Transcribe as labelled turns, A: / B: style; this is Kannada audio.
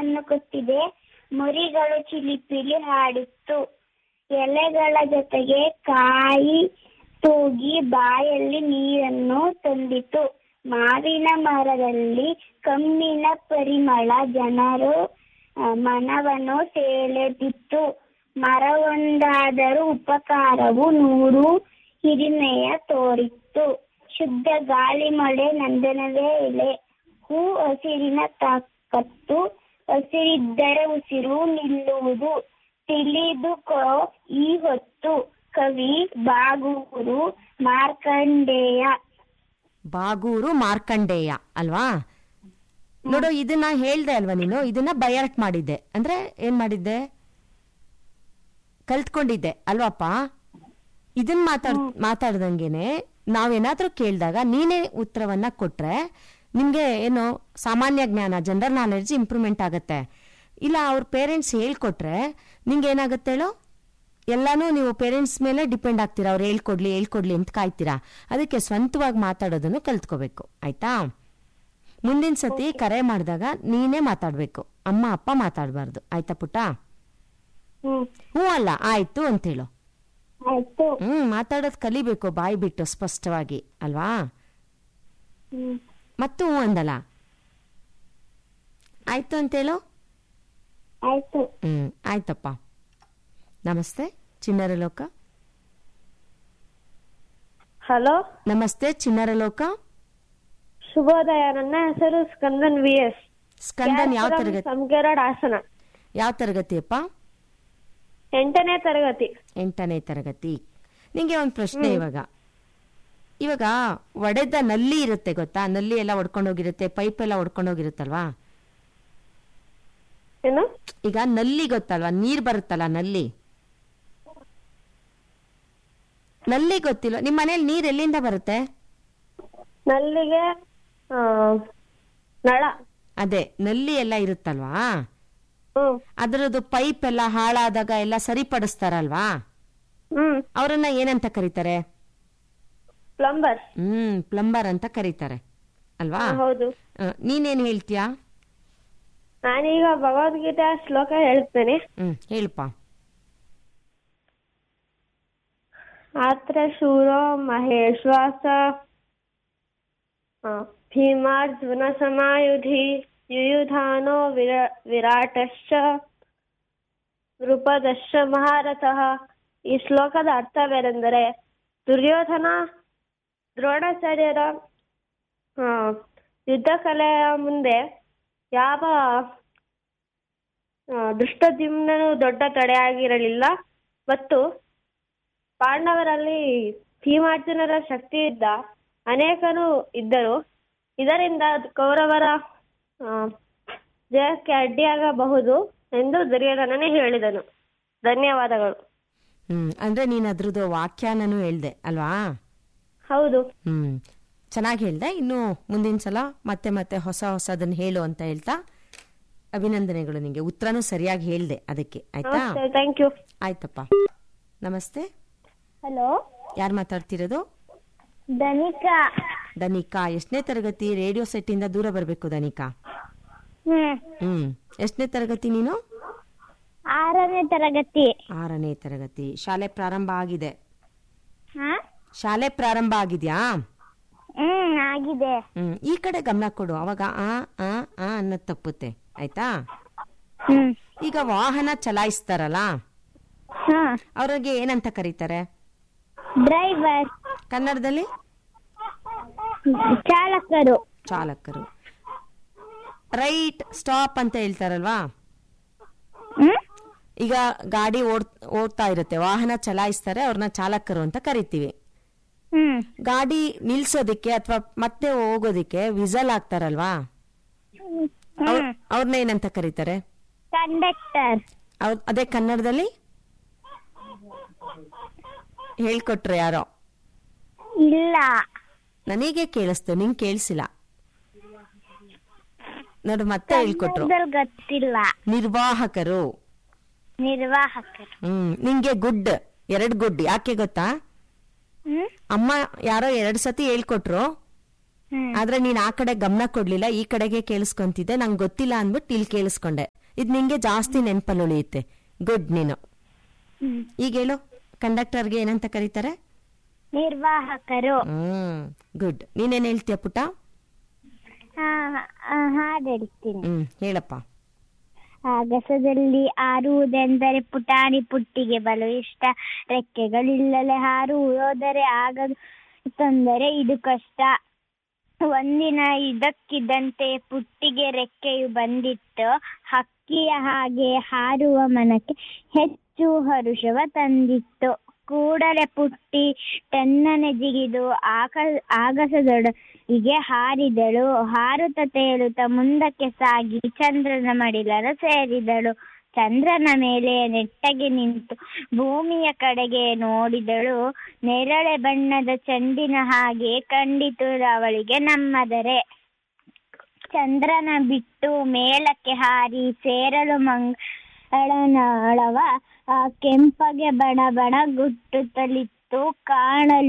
A: ಮಾತನ್ನು ಕೊಟ್ಟಿದೆ ಮುರಿಗಳು ಚಿಲಿಪಿಲಿ ಹಾಡಿತ್ತು ಎಲೆಗಳ ಜೊತೆಗೆ ಕಾಯಿ ತೂಗಿ ಬಾಯಲ್ಲಿ ನೀರನ್ನು ತಂದಿತು ಮಾವಿನ ಮರದಲ್ಲಿ ಕಮ್ಮಿನ ಪರಿಮಳ ಜನರು ಆ, ಮನವನ್ನು ಸೆಳೆದಿತ್ತು ಮರವೊಂದಾದರೂ ಉಪಕಾರವು ನೂರು ಹಿರಿಮೆಯ ತೋರಿತ್ತು ಶುದ್ಧ ಗಾಳಿ ಮಳೆ ನಂದನವೇ ಎಲೆ ಹೂ ಹಸಿರಿನ ತಾಕತ್ತು ಹಸಿರಿದ್ದರೆ ಉಸಿರು ನಿಲ್ಲುವುದು ತಿಳಿದುಕೋ ಈ ಹೊತ್ತು ಕವಿ ಬಾಗೂರು ಮಾರ್ಕಂಡೇಯ
B: ಬಾಗೂರು ಮಾರ್ಕಂಡೇಯ ಅಲ್ವಾ ನೋಡು ಇದನ್ನ ಹೇಳ್ದೆ ಅಲ್ವಾ ನೀನು ಇದನ್ನ ಬಯರ್ಟ್ ಮಾಡಿದ್ದೆ ಅಂದ್ರೆ ಏನ್ ಮಾಡಿದ್ದೆ ಕಲ್ತ್ಕೊಂಡಿದ್ದೆ ಅಲ್ವಾಪ್ಪ ಇದನ್ ಮಾತಾಡ್ ಮಾತಾಡ್ದಂಗೆನೆ ನಾವೇನಾದ್ರೂ ಕೇಳಿದಾಗ ನೀನೇ ಉತ್ತರವನ್ನ ಕೊಟ್ರೆ ನಿಮ್ಗೆ ಏನು ಸಾಮಾನ್ಯ ಜ್ಞಾನ ಜನರಲ್ ನಾಲೆಡ್ಜ್ ಇಂಪ್ರೂವ್ಮೆಂಟ್ ಆಗತ್ತೆ ಇಲ್ಲ ಅವ್ರ ಪೇರೆಂಟ್ಸ್ ಹೇಳ್ಕೊಟ್ರೆ ನಿಂಗೆ ಏನಾಗುತ್ತೆ ಹೇಳು ಎಲ್ಲಾನು ನೀವು ಪೇರೆಂಟ್ಸ್ ಮೇಲೆ ಡಿಪೆಂಡ್ ಆಗ್ತೀರಾ ಅವ್ರು ಹೇಳ್ಕೊಡ್ಲಿ ಹೇಳ್ಕೊಡ್ಲಿ ಅಂತ ಕಾಯ್ತೀರಾ ಅದಕ್ಕೆ ಸ್ವಂತವಾಗಿ ಮಾತಾಡೋದನ್ನು ಕಲ್ತ್ಕೋಬೇಕು ಆಯ್ತಾ ಮುಂದಿನ ಸತಿ ಕರೆ ಮಾಡಿದಾಗ ನೀನೇ ಮಾತಾಡ್ಬೇಕು ಅಮ್ಮ ಅಪ್ಪ ಮಾತಾಡಬಾರ್ದು ಆಯ್ತಾ ಪುಟ್ಟ
A: ಹ್ಮ್
B: ಹ್ಞೂ ಅಲ್ಲ ಆಯ್ತು ಅಂತೇಳು
A: ಆಯ್ತು
B: ಹ್ಮ್ ಮಾತಾಡೋದು ಕಲಿಬೇಕು ಬಾಯಿ ಬಿಟ್ಟು ಸ್ಪಷ್ಟವಾಗಿ ಅಲ್ವಾ
A: ಹ್ಮ್
B: ಮತ್ತು ಹ್ಞೂ ಅಂದಲ್ಲ ಆಯ್ತು ಅಂತೇಳು
A: ಆಯ್ತು
B: ಹ್ಮ್ ಆಯ್ತಪ್ಪ ನಮಸ್ತೆ ಚಿಣ್ಣರ ಲೋಕ
C: ಹಲೋ
B: ನಮಸ್ತೆ ಚಿಣ್ಣರ ಲೋಕ
C: ಶುಭೋದಯ ನನ್ನ ಹೆಸರು ಸ್ಕಂದನ್ ವಿ ಎಸ್
B: ಸ್ಕಂದನ್ ಯಾವ ತರಗತಿ
C: ಸಂಗೇರಡ್ ಹಾಸನ
B: ಯಾವ ತರಗತಿ ಅಪ್ಪ
C: ಎಂಟನೇ ತರಗತಿ
B: ಎಂಟನೇ ತರಗತಿ ನಿಂಗೆ ಒಂದು ಪ್ರಶ್ನೆ ಇವಾಗ ಇವಾಗ ಒಡೆದ ನಲ್ಲಿ ಇರುತ್ತೆ ಗೊತ್ತಾ ನಲ್ಲಿ ಎಲ್ಲ ಒಡ್ಕೊಂಡೋಗಿರುತ್ತೆ ಪೈಪ್ ಎಲ್ಲ ಒಡ್ಕೊಂಡೋಗಿರುತ್ತಲ್ವಾ
C: ಏನು
B: ಈಗ ನಲ್ಲಿ ಗೊತ್ತಲ್ವಾ ನೀರ್ ಬರುತ್ತಲ್ಲ ನಲ್ಲಿ ನಲ್ಲಿ ಗೊತ್ತಿಲ್ಲ ನಿಮ್ಮ ಮನೇಲಿ ನೀರ್ ಎಲ್ಲಿಂದ ಬರುತ್ತೆ
C: ನಲ್ಲಿಗೆ ಆ, ನಳ
B: ಅದೇ ನಲ್ಲಿ ಎಲ್ಲ ಇರುತ್ತಲ್ವಾ
C: ಹ್ಮ್
B: ಅದರದ್ದು ಪೈಪ್ ಎಲ್ಲ ಹಾಳಾದಾಗ ಎಲ್ಲ ಸರಿಪಡಿಸ್ತಾರಲ್ವಾ
C: ಹ್ಮ್
B: ಅವರನ್ನ ಏನಂತ ಕರೀತಾರೆ
C: ಪ್ಲಂಬರ್
B: ಹ್ಮ್ ಪ್ಲಂಬರ್ ಅಂತ ಕರೀತಾರೆ ಅಲ್ವಾ
C: ಹೌದು
B: ಆ, ನೀನೇನ್ ಹೇಳ್ತೀಯಾ
C: ನಾನೀಗ ಭಗವದ್ಗೀತೆ ಶ್ಲೋಕ ಹೇಳ್ತೇನೆ
B: ಹ್ಮ್ ಹೇಳಪ್ಪ
C: ಅತ್ರ ಶೂರೋ ಮಹೇಶ್ವಾಸ ಆ, ಭೀಮಾರ್ಜುನ ಸಮಾಯುಧಿ ಯುಯುಧಾನೋ ವಿರ ವಿರಾಟಶ್ಚ ನೃಪದಶ್ಚ ಮಹಾರಥಃ ಈ ಶ್ಲೋಕದ ಅರ್ಥವೇನೆಂದರೆ ದುರ್ಯೋಧನ ದ್ರೋಣಾಚಾರ್ಯರ ಆ, ಯುದ್ಧ ಕಲೆಯ ಮುಂದೆ ಯಾವ ಆ, ದುಷ್ಟದ್ಯುಮ್ನನು ದೊಡ್ಡ ತಡೆಯಾಗಿರಲಿಲ್ಲ ಮತ್ತು ಪಾಂಡವರಲ್ಲಿ ಭೀಮಾರ್ಜುನರ ಶಕ್ತಿ ಇದ್ದ ಅನೇಕರು ಇದ್ದರು ಇದರಿಂದ ಕೌರವರ ಆ, ಜಯಕ್ಕೆ ಅಡ್ಡಿಯಾಗಬಹುದು ಎಂದು ದುರ್ಯೋಧನನೇ ಹೇಳಿದನು ಧನ್ಯವಾದಗಳು
B: ಹ್ಮ್ ಅಂದ್ರೆ ನೀನ್ ಅದ್ರದ್ದು ವ್ಯಾಖ್ಯಾನನೂ ಹೇಳ್ದೆ ಅಲ್ವಾ
C: ಹೌದು
B: ಹ್ಮ್ ಚೆನ್ನಾಗಿ ಹೇಳ್ದೆ ಇನ್ನು ಮುಂದಿನ ಸಲ ಮತ್ತೆ ಮತ್ತೆ ಹೊಸ ಹೊಸದನ್ನ ಹೇಳು ಅಂತ ಹೇಳ್ತಾ ಅಭಿನಂದನೆಗಳು ನಿಂಗೆ ಉತ್ತರನೂ ಸರಿಯಾಗಿ ಹೇಳ್ದೆ ಅದಕ್ಕೆ ಆಯ್ತಾ
C: ನಮಸ್ತೆ ಥ್ಯಾಂಕ್ ಯು
B: ಆಯ್ತಪ್ಪ ನಮಸ್ತೆ
A: ಹಲೋ
B: ಯಾರು ಮಾತಾಡ್ತಿರೋದು
A: ಧನಿಕಾ
B: ದನಿಕಾ ಎಷ್ಟನೇ ತರಗತಿ ರೇಡಿಯೋ ಸೆಟ್ ಇಂದ ದೂರ ಬರಬೇಕು ದನಿಕಾ
A: ಹ್ಮ್
B: ಹ್ಮ್ ಎಷ್ಟನೇ ತರಗತಿ ನೀನು
A: ಆರನೇ ತರಗತಿ
B: ಆರನೇ ತರಗತಿ ಶಾಲೆ ಪ್ರಾರಂಭ ಆಗಿದೆ
A: ಹಾ
B: ಶಾಲೆ ಪ್ರಾರಂಭ ಆಗಿದ್ಯಾ
A: ಹ್ಮ್ ಆಗಿದೆ
B: ಹ್ಮ್ ಈ ಕಡೆ ಗಮನ ಕೊಡು ಅವಾಗ ಆ ಆ ಆ ಅನ್ನೋದು ತಪ್ಪುತ್ತೆ ಆಯ್ತಾ
A: ಹ್ಮ್
B: ಈಗ ವಾಹನ ಚಲಾಯಿಸ್ತಾರಲ್ಲ
A: ಹಾ
B: ಅವ್ರಿಗೆ ಏನಂತ ಕರೀತಾರೆ
A: ಡ್ರೈವರ್
B: ಕನ್ನಡದಲ್ಲಿ
A: ಚಾಲಕರು
B: ಚಾಲಕರು ರೈಟ್ ಸ್ಟಾಪ್ ಅಂತ ಹೇಳ್ತಾರಲ್ವಾ
A: ಹ್ಮ್
B: ಈಗ ಗಾಡಿ ಓಡ್ ಓಡ್ತಾ ಇರುತ್ತೆ ವಾಹನ ಚಲಾಯಿಸ್ತಾರೆ ಅವ್ರನ್ನ ಚಾಲಕರು ಅಂತ ಕರಿತೀವಿ
A: ಹ್ಮ್
B: ಗಾಡಿ ನಿಲ್ಸೋದಿಕ್ಕೆ ಅಥವಾ ಮತ್ತೆ ಹೋಗೋದಿಕ್ಕೆ ವಿಸಲ್ ಹಾಕ್ತಾರಲ್ವಾ ಅವ್ರ್- ಅವ್ರನ್ನ ಏನಂತ ಕರೀತಾರೆ
A: ಕಂಡಕ್ಟರ್
B: ಅವ್ರ್ ಅದೇ ಕನ್ನಡದಲ್ಲಿ ಹೇಳ್ಕೊಟ್ರೆ ಯಾರೋ
A: ಇಲ್ಲ
B: ನನಗೆ ಕೇಳಿಸ್ತು ನಿಂಗೆ ಕೇಳಿಸಿಲ್ಲ ನೋಡು ಮತ್ತೆ ಹೇಳ್ಕೊಟ್ರು
A: ಕನ್ನಡದಲ್ಲಿ ಗೊತ್ತಿಲ್ಲ
B: ನಿರ್ವಾಹಕರು
A: ನಿರ್ವಾಹಕರು
B: ಹ್ಮ್ ನಿಂಗೆ ಗುಡ್ ಎರಡ್ ಗುಡ್ ಯಾಕೆ ಗೊತ್ತಾ
A: ಹ್ಮ್
B: ಅಮ್ಮ ಯಾರೋ ಎರಡ್ ಸತಿ ಹೇಳ್ಕೊಟ್ರು
A: ಹ್ಮ್.
B: ಆದ್ರೆ ನೀನ್ ಆ ಕಡೆ ಗಮನ ಕೊಡ್ಲಿಲ್ಲ ಈ ಕಡೆಗೆ ಕೇಳಿಸ್ಕೊಂತಿದ್ದೆ ನಂಗೆ ಗೊತ್ತಿಲ್ಲ ಅಂದ್ಬಿಟ್ಟು ಇಲ್ಲಿ ಕೇಳಿಸ್ಕೊಂಡೆ ಇದ್ ನಿಂಗೆ ಜಾಸ್ತಿ ನೆನ್ಪಲ್ಲಿ ಉಳಿಯುತ್ತೆ ಗುಡ್ ನೀನು
A: ಹ್ಮ್.
B: ಈಗ ಹೇಳು ಕಂಡಕ್ಟರ್ಗೆ ಏನಂತ ಕರೀತಾರೆ
A: ನಿರ್ವಾಹಕರು
B: ಹ್ಮ್ ಗುಡ್ ನೀನೇನ್ ಹೇಳ್ತೀಯ ಪುಟ
A: ಆ, ಆ, ಹಾಡ್ ಹೇಳ್ತೀನಿ
B: ಹ್ಮ್ ಹೇಳಪ್ಪ
A: ಆಗಸದಲ್ಲಿ ಹಾರುವುದೆಂದರೆ ಪುಟಾಣಿ ಪುಟ್ಟಿಗೆ ಬಲು ಇಷ್ಟ ರೆಕ್ಕೆಗಳಿಲ್ಲದೆ ಹಾರುವುದೋದರೆ ಆಗ ತೊಂದರೆ ಇದು ಕಷ್ಟ ಒಂದಿನ ಇದಕ್ಕಿದ್ದಂತೆ ಪುಟ್ಟಿಗೆ ರೆಕ್ಕೆಯು ಬಂದಿತ್ತು ಹಕ್ಕಿಯ ಹಾಗೆ ಹಾರುವ ಮನಕ್ಕೆ ಹೆಚ್ಚು ಹರುಷವ ತಂದಿತ್ತು ಕೂಡಲೇ ಪುಟ್ಟಿ ಟೆನ್ನನೆ ಜಿಗಿದು ಆಕ ಆಗಸದೊಳಗೆ ಹಾರಿದಳು ಹಾರುತ್ತ ತೇಲುತ್ತ ಮುಂದಕ್ಕೆ ಸಾಗಿ ಚಂದ್ರನ ಮಡಿಲರ ಸೇರಿದಳು ಚಂದ್ರನ ಮೇಲೆ ನೆಟ್ಟಗೆ ನಿಂತು ಭೂಮಿಯ ಕಡೆಗೆ ನೋಡಿದಳು ನೇರಳೆ ಬಣ್ಣದ ಚೆಂಡಿನ ಹಾಗೆ ಕಂಡಿತು ಅವಳಿಗೆ ನಮ್ಮದರೆ ಚಂದ್ರನ ಬಿಟ್ಟು ಮೇಲಕ್ಕೆ ಹಾರಿ ಸೇರಲು ಮಂಗಳನಾಳವ ಆ ಕೆಂಪಗೆ ಬಣ ಬಣ ಗುಟ್ಟುತ್ತಲಿತ್ತು ಕಾಣಲು